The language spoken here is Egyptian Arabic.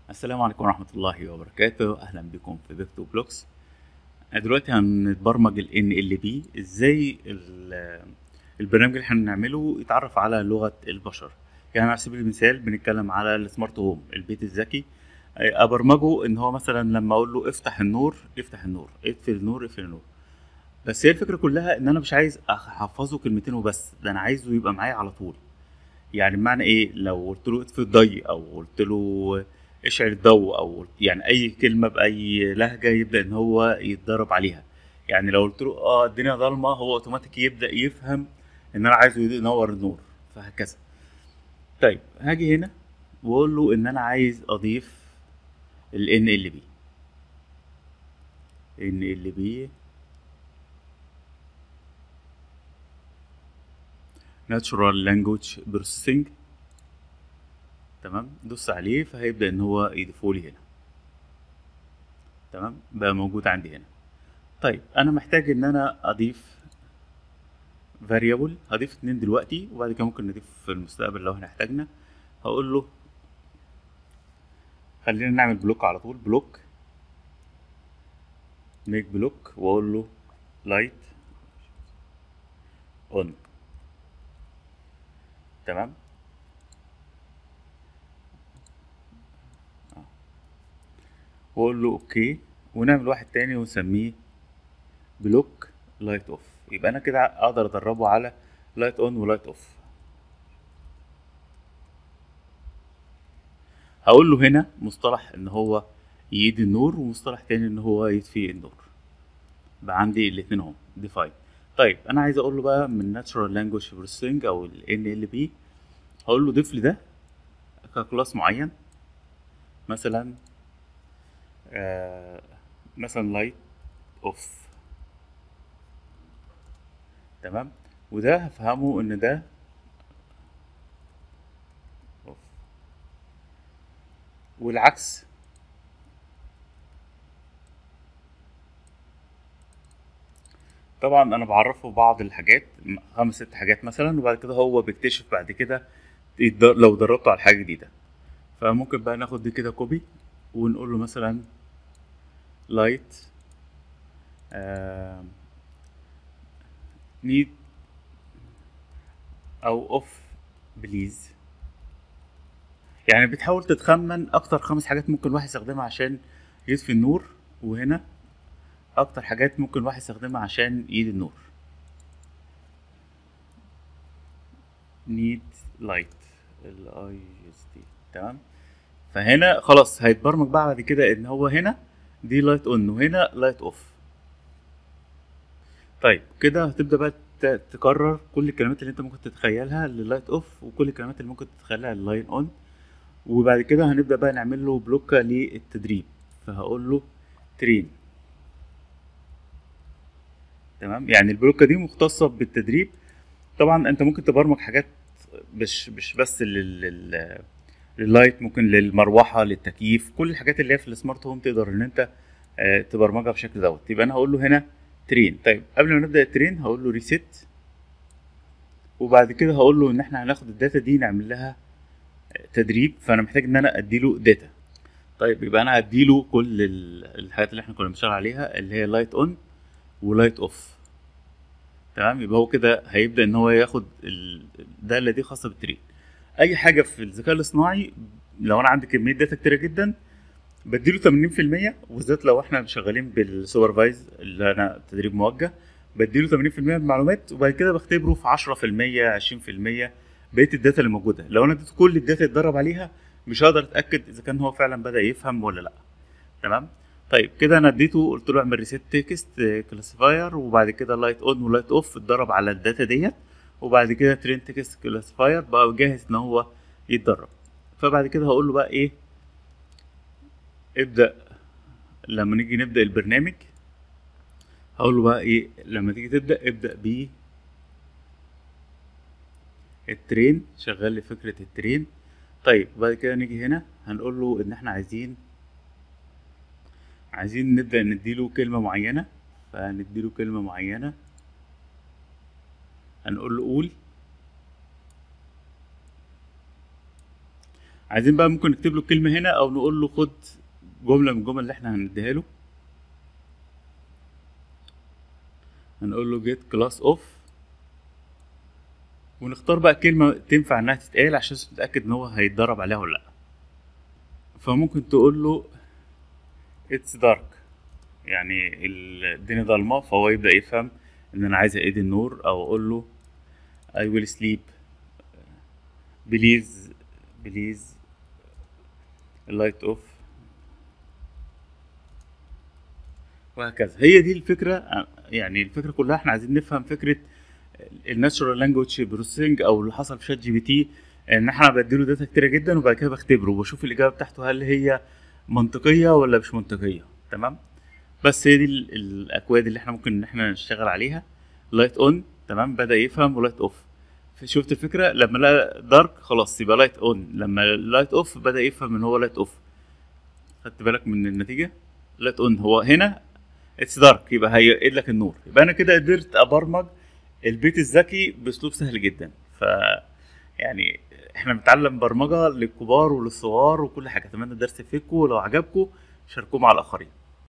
السلام عليكم ورحمة الله وبركاته أهلا بكم في بيكتو بلوكس دلوقتي هنتبرمج ال NLP ازاي ال- البرنامج اللي احنا هنعمله يتعرف على لغة البشر يعني على سبيل المثال بنتكلم على السمارت هوم البيت الذكي ابرمجه ان هو مثلا لما اقول له افتح النور يفتح النور اقفل النور اقفل النور بس هي الفكرة كلها ان انا مش عايز احفظه كلمتين وبس ده انا عايزه يبقى معايا على طول يعني بمعنى ايه لو قلت له اطفي الضي او قلت له اشعل الضوء او قلت- يعني اي كلمه باي لهجه يبدا ان هو يتدرب عليها يعني لو قلت له اه الدنيا ضلمه هو اوتوماتيك يبدا يفهم ان انا عايزه ينور النور فهكذا طيب هاجي هنا واقول له ان انا عايز اضيف ال NLP NLP Natural Language Processing تمام دوس عليه فهيبدأ ان هو يضيفه لي هنا تمام بقى موجود عندي هنا طيب انا محتاج ان انا اضيف variable هضيف اتنين دلوقتي وبعد كده ممكن نضيف في المستقبل لو احنا احتاجنا هقول له خلينا نعمل بلوك على طول بلوك ميك بلوك واقول له لايت اون تمام واقول له اوكي ونعمل واحد تاني ونسميه بلوك لايت اوف يبقى انا كده اقدر ادربه على لايت اون ولايت اوف هقول له هنا مصطلح ان هو يدي النور ومصطلح تاني ان هو يطفي النور بقى عندي الاتنين اهم ديفاين طيب انا عايز اقول له بقى من Natural Language Processing او ال NLP هقول له ضيف لي ده ككلاس معين مثلا آه مثلا لايت اوف تمام وده هفهمه ان ده اوف والعكس طبعا انا بعرفه بعض الحاجات خمس ست حاجات مثلا وبعد كده هو بيكتشف بعد كده يتدر- لو دربته على حاجه جديده فممكن بقى ناخد دي كده كوبي ونقول له مثلا لايت نيد او اوف بليز يعني بتحاول تتخمن اكتر خمس حاجات ممكن واحد يستخدمها عشان يطفي النور وهنا اكتر حاجات ممكن واحد يستخدمها عشان يدي النور need light ال I S T تمام فهنا خلاص هيتبرمج بقى بعد كده ان هو هنا دي لايت اون وهنا لايت اوف طيب كده هتبدا بقى ت- تكرر كل الكلمات اللي انت ممكن تتخيلها لللايت اوف وكل الكلمات اللي ممكن تتخيلها لللاين اون وبعد كده هنبدا بقى نعمل له بلوكه للتدريب فهقول له ترين تمام يعني البلوكه دي مختصه بالتدريب طبعا انت ممكن تبرمج حاجات مش مش بس لل لل- لللايت ممكن للمروحه للتكييف كل الحاجات اللي هي في السمارت هوم تقدر ان انت آه، تبرمجها بشكل دوت يبقى انا هقول له هنا ترين طيب قبل ما نبدا الترين هقول له ريسيت وبعد كده هقول له ان احنا هناخد الداتا دي نعمل لها آه، تدريب فانا محتاج ان انا اديله داتا طيب يبقى انا هديله كل ال- الحاجات اللي احنا كنا بنشتغل عليها اللي هي لايت اون ولايت اوف تمام يبقى هو كده هيبدا ان هو ياخد ال- الداله دي خاصه بالترين اي حاجه في الذكاء الاصطناعي لو انا عندي كميه داتا كتيره جدا بديله 80% وبالذات لو احنا شغالين بالسوبرفايز اللي انا تدريب موجه بديله 80% من المعلومات وبعد كده بختبره في 10% 20% بقيه الداتا اللي موجوده لو انا اديته كل الداتا يتدرب عليها مش هقدر اتاكد اذا كان هو فعلا بدا يفهم ولا لا تمام طيب كده انا اديته قلت له اعمل ريسيت تكست كلاسيفاير وبعد كده لايت اون ولايت اوف اتدرب على الداتا ديت وبعد كده ترين تكست كلاسيفاير بقى جاهز ان هو يتدرب فبعد كده هقول له بقى ايه ابدا لما نيجي نبدا البرنامج هقول له بقى ايه لما تيجي تبدا ابدا ب الترين شغال لي فكره الترين طيب بعد كده نيجي هنا هنقول له ان احنا عايزين عايزين نبدا نديله كلمه معينه فنديله كلمه معينه هنقول له قول عايزين بقى ممكن نكتب له كلمه هنا او نقول له خد جمله من الجمل اللي احنا هنديها له هنقول له get class off ونختار بقى كلمة تنفع انها تتقال عشان نتأكد ان هو هيتدرب عليها ولا لا فممكن تقول له it's dark يعني الدنيا ضلمة فهو يبدأ يفهم ان انا عايز ايد النور او اقول له I will sleep please please light off وهكذا هي دي الفكرة يعني الفكرة كلها احنا عايزين نفهم فكرة الناتشورال لانجوج بروسيسنج او اللي حصل في شات جي بي تي ان احنا بديله داتا كتيرة جدا وبعد كده بختبره وبشوف الاجابة بتاعته هل هي منطقية ولا مش منطقية تمام بس هي دي ال- الاكواد اللي احنا ممكن ان احنا نشتغل عليها لايت اون تمام بدا يفهم ولايت اوف شفت الفكره لما لقى دارك خلاص يبقى لايت اون لما لايت اوف بدا يفهم ان هو لايت اوف خدت بالك من النتيجه لايت اون هو هنا اتس دارك يبقى هيقيد لك النور يبقى انا كده قدرت ابرمج البيت الذكي باسلوب سهل جدا ف يعني احنا بنتعلم برمجه للكبار وللصغار وكل حاجه اتمنى الدرس يفيدكم ولو عجبكم شاركوه مع الاخرين